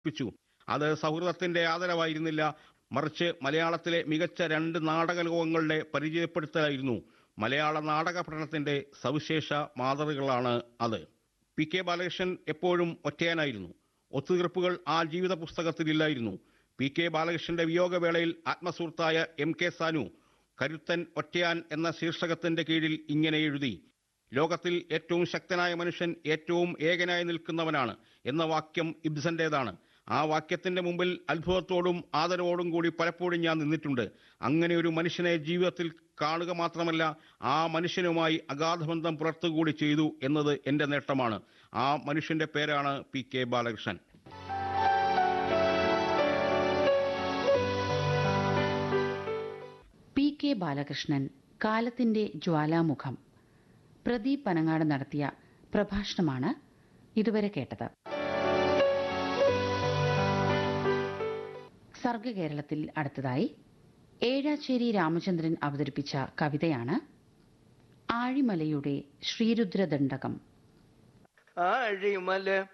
പ്പിച്ചു അത് സൗഹൃദത്തിന്റെ ആദരവായിരുന്നില്ല മറിച്ച് മലയാളത്തിലെ മികച്ച രണ്ട് നാടക ലോകങ്ങളുടെ പരിചയപ്പെടുത്തലായിരുന്നു മലയാള നാടക പഠനത്തിന്റെ സവിശേഷ മാതൃകകളാണ് അത് പി കെ ബാലകൃഷ്ണൻ എപ്പോഴും ഒറ്റയാനായിരുന്നു ഒത്തുതീർപ്പുകൾ ആ ജീവിത പുസ്തകത്തിലില്ലായിരുന്നു പി കെ ബാലകൃഷ്ണന്റെ വിയോഗവേളയിൽ ആത്മസുഹൃത്തായ എം കെ സാനു കരുത്തൻ ഒറ്റയാൻ എന്ന ശീർഷകത്തിന്റെ കീഴിൽ ഇങ്ങനെ എഴുതി ലോകത്തിൽ ഏറ്റവും ശക്തനായ മനുഷ്യൻ ഏറ്റവും ഏകനായി നിൽക്കുന്നവനാണ് എന്ന വാക്യം ഇബ്സന്റേതാണ് ആ വാക്യത്തിന്റെ മുമ്പിൽ അത്ഭുതത്തോടും ആദരവോടും കൂടി പലപ്പോഴും ഞാൻ നിന്നിട്ടുണ്ട് അങ്ങനെ ഒരു മനുഷ്യനെ ജീവിതത്തിൽ കാണുക മാത്രമല്ല ആ മനുഷ്യനുമായി അഗാധബന്ധം പുലർത്തുകൂടി ചെയ്തു എന്നത് എന്റെ നേട്ടമാണ് ആ മനുഷ്യന്റെ പേരാണ് P K Balakrishnan P K Balakrishnan കാലത്തിന്റെ ജ്വാലാമുഖം പ്രദീപ് പനങ്ങാട് നടത്തിയ പ്രഭാഷണമാണ് ഇതുവരെ കേട്ടത് സർഗകേരളത്തിൽ അടുത്തതായി ഏഴാച്ചേരി രാമചന്ദ്രൻ അവതരിപ്പിച്ച കവിതയാണ് ആഴിമലയുടെ ശ്രീരുദ്രദണ്ഡകം ആഴിമല